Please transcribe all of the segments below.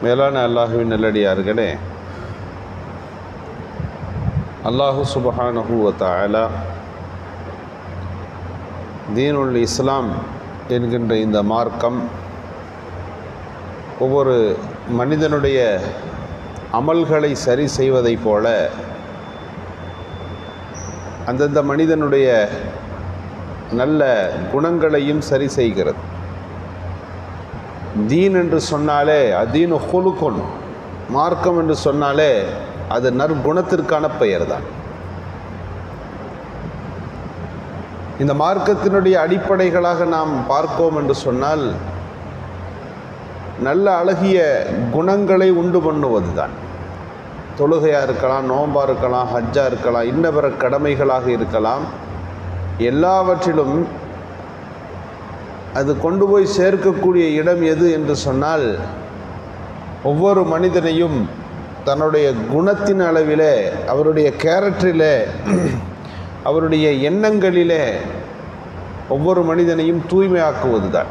மேலான அல்லாஹுவின் நல்லடியார்களே அல்லாஹு சுபஹானஹு வ தஆலா தீனுல் இஸ்லாம் என்கின்ற இந்த மார்க்கம் ஒவ்வொரு மனிதனுடைய அமல்களை சரி செய்வதைப் போல அந்தந்த மனிதனுடைய நல்ல குணங்களையும் சரி செய்கிறது தீன் என்று சொன்னாலே அதீனு ஹொலுக்கொன் மார்க்கம் என்று சொன்னாலே அது நற்குணத்திற்கான பெயர் தான் இந்த மார்க்கத்தினுடைய அடிப்படைகளாக நாம் பார்ப்போம் என்று சொன்னால் நல்ல அழகிய குணங்களை உண்டு பண்ணுவது தான் தொழுகையாக இருக்கலாம் நோம்பாக இருக்கலாம் ஹஜ்ஜாக இருக்கலாம் இன்ன பிற கடமைகளாக இருக்கலாம் எல்லாவற்றிலும் அது கொண்டு போய் சேர்க்கக்கூடிய இடம் எது என்று சொன்னால் ஒவ்வொரு மனிதனையும் தன்னுடைய குணத்தின் அளவிலே அவருடைய கேரக்டரிலே அவருடைய எண்ணங்களிலே ஒவ்வொரு மனிதனையும் தூய்மையாக்குவது தான்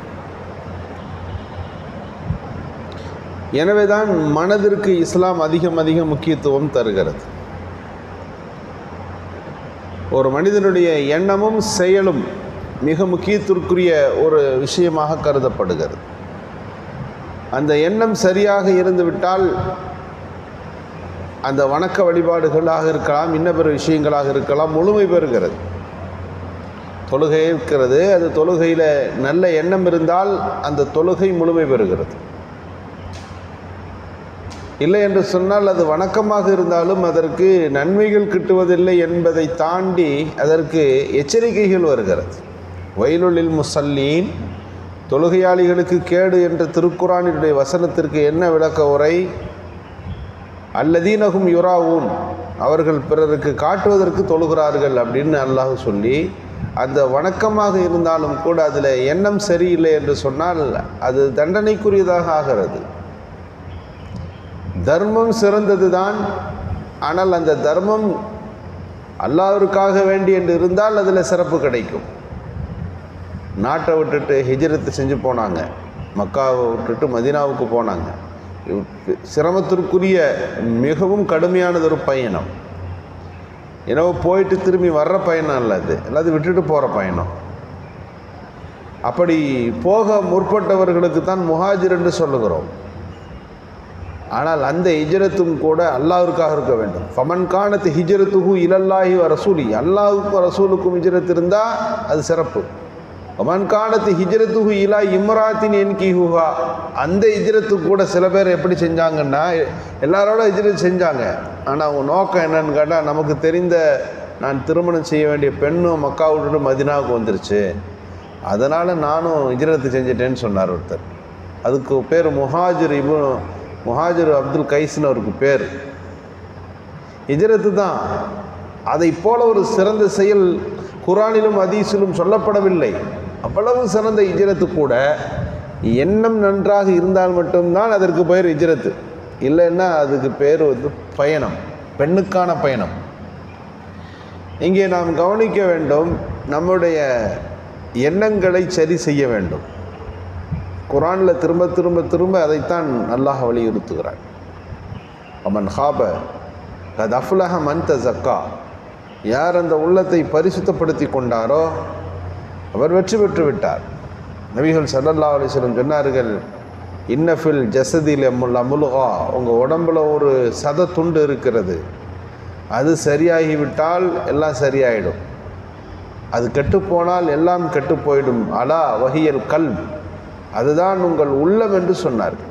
எனவே தான் மனதிற்கு இஸ்லாம் அதிகம் அதிக முக்கியத்துவம் தருகிறது ஒரு மனிதனுடைய எண்ணமும் செயலும் மிக முக்கியத்திற்குரிய ஒரு விஷயமாக கருதப்படுகிறது அந்த எண்ணம் சரியாக இருந்துவிட்டால் அந்த வணக்க வழிபாடுகளாக இருக்கலாம் இன்ன பிற விஷயங்களாக இருக்கலாம் முழுமை பெறுகிறது தொழுகை இருக்கிறது அது தொழுகையில் நல்ல எண்ணம் இருந்தால் அந்த தொழுகை முழுமை பெறுகிறது இல்லை என்று சொன்னால் அது வணக்கமாக இருந்தாலும் அதற்கு நன்மைகள் கிட்டுவதில்லை என்பதை தாண்டி அதற்கு எச்சரிக்கைகள் வருகிறது வயலுளில் முசல்லீன் தொழுகையாளிகளுக்கு கேடு என்ற திருக்குறானினுடைய வசனத்திற்கு என்ன விளக்க உரை அல்லதீனகும் யுராவூன் அவர்கள் பிறருக்கு காட்டுவதற்கு தொழுகிறார்கள் அப்படின்னு அல்லாஹ் சொல்லி அந்த வணக்கமாக இருந்தாலும் கூட அதில் எண்ணம் சரியில்லை என்று சொன்னால் அது தண்டனைக்குரியதாக ஆகிறது தர்மம் சிறந்தது தான் ஆனால் அந்த தர்மம் அல்லாவிற்காக வேண்டி என்று இருந்தால் அதில் சிறப்பு கிடைக்கும் நாட்டை விட்டுட்டு ஹிஜரத்து செஞ்சு போனாங்க மக்காவை விட்டுட்டு மதினாவுக்கு போனாங்க சிரமத்திற்குரிய மிகவும் கடுமையானது ஒரு பயணம் எனவே போயிட்டு திரும்பி வர்ற பயணம் இல்லை அது எல்லாத்தையும் விட்டுட்டு போகிற பயணம் அப்படி போக முற்பட்டவர்களுக்கு தான் முஹாஜிர் என்று சொல்லுகிறோம் ஆனால் அந்த ஹிஜரத்தும் கூட அல்லாவிற்காக இருக்க வேண்டும் ஃபமன் காணத்து ஹிஜரத்துகு இலல்லாஹி ரசூலி அல்லாவுக்கும் ரசூலுக்கும் ஹிஜரத் இருந்தால் அது சிறப்பு ஃபமன் காணத்து ஹிஜரத்துகு இலா இம்ராத்தின் என் கிஹுஹா அந்த ஹிஜரத்து கூட சில பேர் எப்படி செஞ்சாங்கன்னா எல்லாரோட ஹிஜரத் செஞ்சாங்க ஆனால் அவங்க நோக்கம் என்னன்னு கேட்டால் நமக்கு தெரிந்த நான் திருமணம் செய்ய வேண்டிய பெண்ணும் மக்கா விட்டுட்டு மதினாவுக்கு வந்துருச்சு அதனால் நானும் ஹிஜரத்து செஞ்சிட்டேன்னு சொன்னார் ஒருத்தர் அதுக்கு பேர் முஹாஜிர் இபு முஹாஜிர் அப்துல் கைஸ்னு அவருக்கு பேர் ஹிஜரத்து தான் அதை போல ஒரு சிறந்த செயல் குரானிலும் அதீசிலும் சொல்லப்படவில்லை அவ்வளவு சிறந்த இஜரத்து கூட எண்ணம் நன்றாக இருந்தால் மட்டும்தான் அதற்கு பெயர் இஜரத்து இல்லைன்னா அதுக்கு பேர் வந்து பயணம் பெண்ணுக்கான பயணம் இங்கே நாம் கவனிக்க வேண்டும் நம்முடைய எண்ணங்களை சரி செய்ய வேண்டும் குரானில் திரும்ப திரும்ப திரும்ப அதைத்தான் அல்லாஹ் வலியுறுத்துகிறான் அமன் ஹாப கத் அஃப்லஹ மந்த ஜக்கா யார் அந்த உள்ளத்தை பரிசுத்தப்படுத்தி கொண்டாரோ அவர் வெற்றி பெற்று விட்டார் நபிகள் சல்லல்லா அலிஸ்லம் சொன்னார்கள் இன்னஃபில் ஜசதில் அமுல் அமுலுகா உங்கள் உடம்பில் ஒரு சத துண்டு இருக்கிறது அது சரியாகிவிட்டால் எல்லாம் சரியாயிடும் அது கெட்டுப்போனால் எல்லாம் கெட்டு போயிடும் அலா வகியல் கல் அதுதான் உங்கள் உள்ளம் என்று சொன்னார்கள்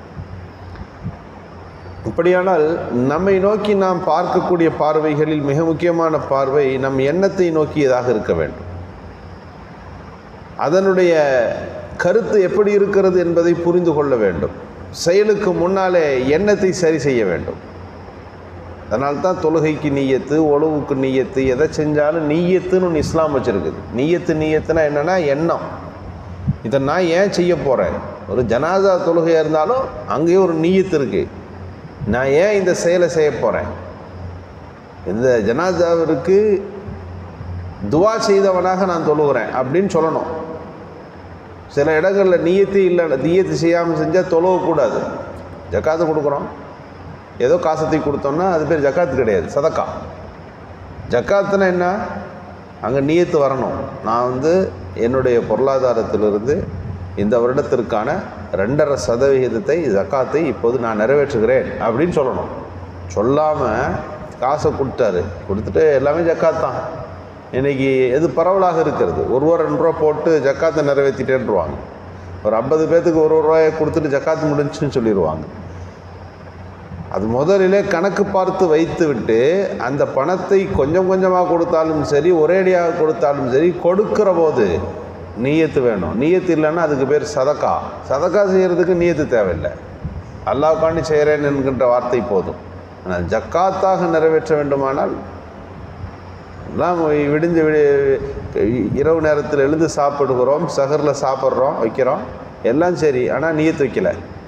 இப்படியானால் நம்மை நோக்கி நாம் பார்க்கக்கூடிய பார்வைகளில் மிக முக்கியமான பார்வை நம் எண்ணத்தை நோக்கியதாக இருக்க வேண்டும் அதனுடைய கருத்து எப்படி இருக்கிறது என்பதை புரிந்து கொள்ள வேண்டும் செயலுக்கு முன்னாலே எண்ணத்தை சரி செய்ய வேண்டும் அதனால தான் தொழுகைக்கு நீயத்து உழவுக்கு நீயத்து எதை செஞ்சாலும் நீயத்துன்னு ஒன்று இஸ்லாம் வச்சுருக்குது நீயத்து நீயத்துனா என்னென்னா எண்ணம் இதை நான் ஏன் செய்ய போகிறேன் ஒரு ஜனாதா தொழுகையாக இருந்தாலும் அங்கேயும் ஒரு நீயத்து இருக்குது நான் ஏன் இந்த செயலை செய்ய போகிறேன் இந்த ஜனாதாவிற்கு துவா செய்தவனாக நான் தொழுகிறேன் அப்படின்னு சொல்லணும் சில இடங்களில் நீயத்து இல்லை நீயத்து செய்யாமல் செஞ்சால் தொழுவக்கூடாது ஜக்காத்து கொடுக்குறோம் ஏதோ காசத்தை கொடுத்தோம்னா அது பேர் ஜக்காத்து கிடையாது சதக்கா ஜக்காத்துனா என்ன அங்கே நியத்து வரணும் நான் வந்து என்னுடைய பொருளாதாரத்திலிருந்து இந்த வருடத்திற்கான ரெண்டரை சதவிகிதத்தை ஜக்காத்தை இப்போது நான் நிறைவேற்றுகிறேன் அப்படின்னு சொல்லணும் சொல்லாமல் காசை கொடுத்தாரு கொடுத்துட்டு எல்லாமே ஜக்காத் தான் இன்றைக்கி எது பரவலாக இருக்கிறது ஒரு ரூபா ரெண்டு ரூபா போட்டு ஜக்காத்தை நிறைவேற்றிட்டேன்ருவாங்க ஒரு ஐம்பது பேர்த்துக்கு ஒரு ஒரு ரூபாயை கொடுத்துட்டு ஜக்காத்து முடிஞ்சுன்னு சொல்லிடுவாங்க அது முதலிலே கணக்கு பார்த்து வைத்து விட்டு அந்த பணத்தை கொஞ்சம் கொஞ்சமாக கொடுத்தாலும் சரி ஒரேடியாக கொடுத்தாலும் சரி கொடுக்கிற போது நீயத்து வேணும் நீயத்து இல்லைன்னா அதுக்கு பேர் சதக்கா சதக்கா செய்கிறதுக்கு நீயத்து தேவையில்லை அல்லாஹ்காண்டி செய்கிறேன் என்கின்ற வார்த்தை போதும் ஆனால் ஜக்காத்தாக நிறைவேற்ற வேண்டுமானால் எல்லாம் விடிஞ்சு விடி இரவு நேரத்தில் எழுந்து சாப்பிடுகிறோம் சகரில் சாப்பிட்றோம் வைக்கிறோம் எல்லாம் சரி ஆனால் நீயத்து வைக்கல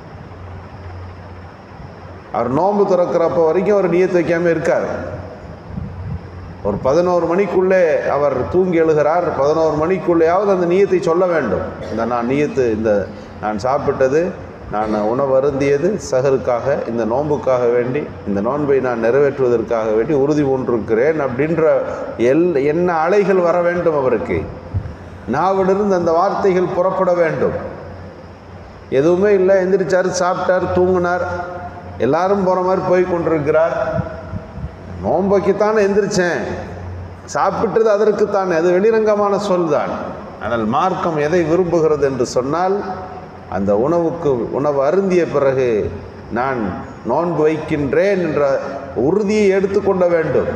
அவர் நோன்பு திறக்கிறப்ப வரைக்கும் அவர் நியத்து வைக்காமல் இருக்கார் ஒரு பதினோரு மணிக்குள்ளே அவர் தூங்கி எழுகிறார் பதினோரு மணிக்குள்ளேயாவது அந்த நியத்தை சொல்ல வேண்டும் இந்த நான் நியத்து இந்த நான் சாப்பிட்டது நான் உணவு அருந்தியது சகருக்காக இந்த நோன்புக்காக வேண்டி இந்த நோன்பை நான் நிறைவேற்றுவதற்காக வேண்டி உறுதி கொண்டிருக்கிறேன் அப்படின்ற எல் என்ன அலைகள் வர வேண்டும் அவருக்கு நாவிலிருந்து அந்த வார்த்தைகள் புறப்பட வேண்டும் எதுவுமே இல்லை எந்திரிச்சார் சாப்பிட்டார் தூங்கினார் எல்லாரும் போகிற மாதிரி போய் கொண்டிருக்கிறார் நோன்பைக்குத்தான் எந்திரிச்சேன் சாப்பிட்டது அதற்குத்தான் அது வெளிரங்கமான சொல் தான் ஆனால் மார்க்கம் எதை விரும்புகிறது என்று சொன்னால் அந்த உணவுக்கு உணவு அருந்திய பிறகு நான் நோன்பு வைக்கின்றேன் என்ற உறுதியை எடுத்துக்கொள்ள வேண்டும்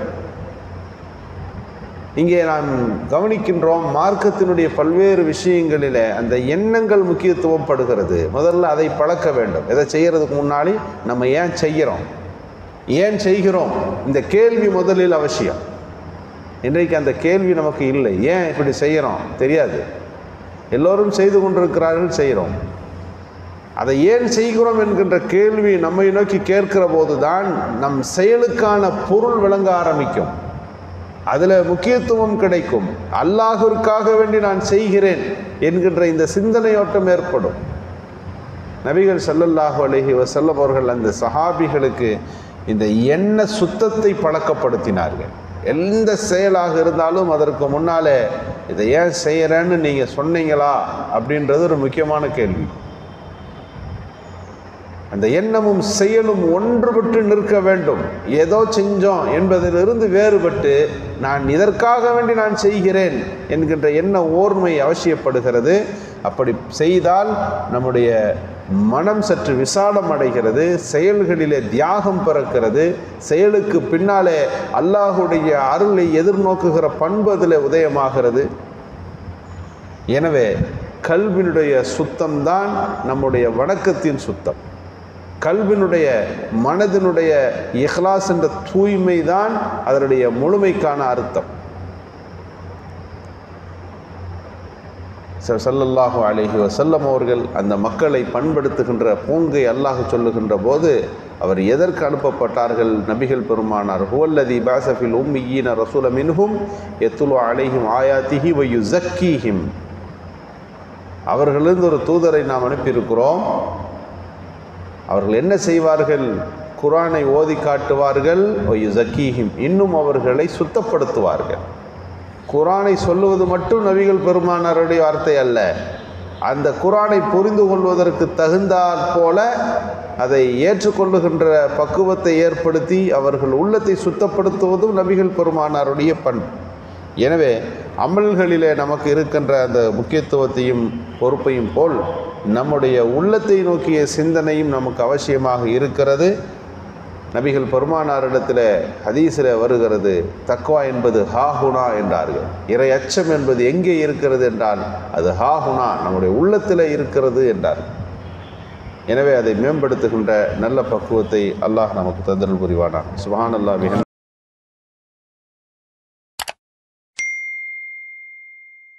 இங்கே நாம் கவனிக்கின்றோம் மார்க்கத்தினுடைய பல்வேறு விஷயங்களில் அந்த எண்ணங்கள் முக்கியத்துவம் படுகிறது முதல்ல அதை பழக்க வேண்டும் எதை செய்கிறதுக்கு முன்னாடி நம்ம ஏன் செய்கிறோம் ஏன் செய்கிறோம் இந்த கேள்வி முதலில் அவசியம் இன்றைக்கு அந்த கேள்வி நமக்கு இல்லை ஏன் இப்படி செய்கிறோம் தெரியாது எல்லோரும் செய்து கொண்டிருக்கிறார்கள் செய்கிறோம் அதை ஏன் செய்கிறோம் என்கின்ற கேள்வி நம்மை நோக்கி கேட்கிற போது தான் நம் செயலுக்கான பொருள் விளங்க ஆரம்பிக்கும் அதில் முக்கியத்துவம் கிடைக்கும் அல்லாஹிற்காக வேண்டி நான் செய்கிறேன் என்கின்ற இந்த சிந்தனையோட்டம் ஏற்படும் நபிகள் ஸல்லல்லாஹு அலைஹி வஸல்லம் அவர்கள் அந்த சஹாபிகளுக்கு இந்த எண்ண சுத்தத்தை பழக்கப்படுத்தினார்கள் எந்த செயலாக இருந்தாலும் அதற்கு முன்னாலே இதை ஏன் செய்கிறேன்னு நீங்கள் சொன்னீங்களா அப்படின்றது ஒரு முக்கியமான கேள்வி அந்த எண்ணமும் செயலும் ஒன்றுபட்டு நிற்க வேண்டும் ஏதோ செஞ்சோம் என்பதிலிருந்து வேறுபட்டு நான் இதற்காக வேண்டி நான் செய்கிறேன் என்கின்ற எண்ண ஓர்மை அவசியப்படுகிறது அப்படி செய்தால் நம்முடைய மனம் சற்று விசாலம் அடைகிறது செயல்களிலே தியாகம் பிறக்கிறது செயலுக்கு பின்னாலே அல்லாஹுடைய அருளை எதிர்நோக்குகிற பண்பு அதில் உதயமாகிறது எனவே கல்வினுடைய சுத்தம்தான் நம்முடைய வணக்கத்தின் சுத்தம் கல்வினுடைய மனதினுடைய இஹ்லாஸ் என்ற தூய்மை தான் அதனுடைய முழுமைக்கான அர்த்தம் ச- ஸல்லல்லாஹு அலைஹி வஸல்லம் அவர்கள் அந்த மக்களை பண்படுத்துகின்ற பூங்கை அல்லாஹ் சொல்லுகின்ற போது அவர் எதற்கு அனுப்பப்பட்டார்கள் நபிகள் பெருமானார் ஹுவல்லதி பாசஃபில் உம்மியீன ரசூல மின்ஹும் எத்துலு அலைஹிம் ஆயாத்திஹி வயு ஜக்கீஹிம் அவர்களிருந்து ஒரு தூதரை நாம் அனுப்பியிருக்கிறோம் அவர்கள் என்ன செய்வார்கள் குரானை ஓதி காட்டுவார்கள் ஒய்யு ஜக்கீஹிம் இன்னும் அவர்களை சுத்தப்படுத்துவார்கள் குரானை சொல்லுவது மட்டும் நபிகள் பெருமானாருடைய வார்த்தை அல்ல அந்த குரானை புரிந்து கொள்வதற்கு தகுந்தாற் போல அதை ஏற்றுக்கொள்ளுகின்ற பக்குவத்தை ஏற்படுத்தி அவர்கள் உள்ளத்தை சுத்தப்படுத்துவதும் நபிகள் பெருமானாருடைய பண்பு எனவே அமல்களிலே நமக்கு இருக்கின்ற அந்த முக்கியத்துவத்தையும் பொறுப்பையும் போல் நம்முடைய உள்ளத்தை நோக்கிய சிந்தனையும் நமக்கு அவசியமாக இருக்கிறது நபிகள் பெருமானாரிடத்தில் ஹதீஸில் வருகிறது தக்வா என்பது ஹாஹுனா என்றார்கள் இறை அச்சம் என்பது எங்கே இருக்கிறது என்றால் அது ஹாஹுனா நம்முடைய உள்ளத்தில் இருக்கிறது என்றார் எனவே அதை மேம்படுத்துகின்ற நல்ல பக்குவத்தை அல்லாஹ் நமக்கு தந்தல் புரிவானான் சுபான் அல்லாஹ்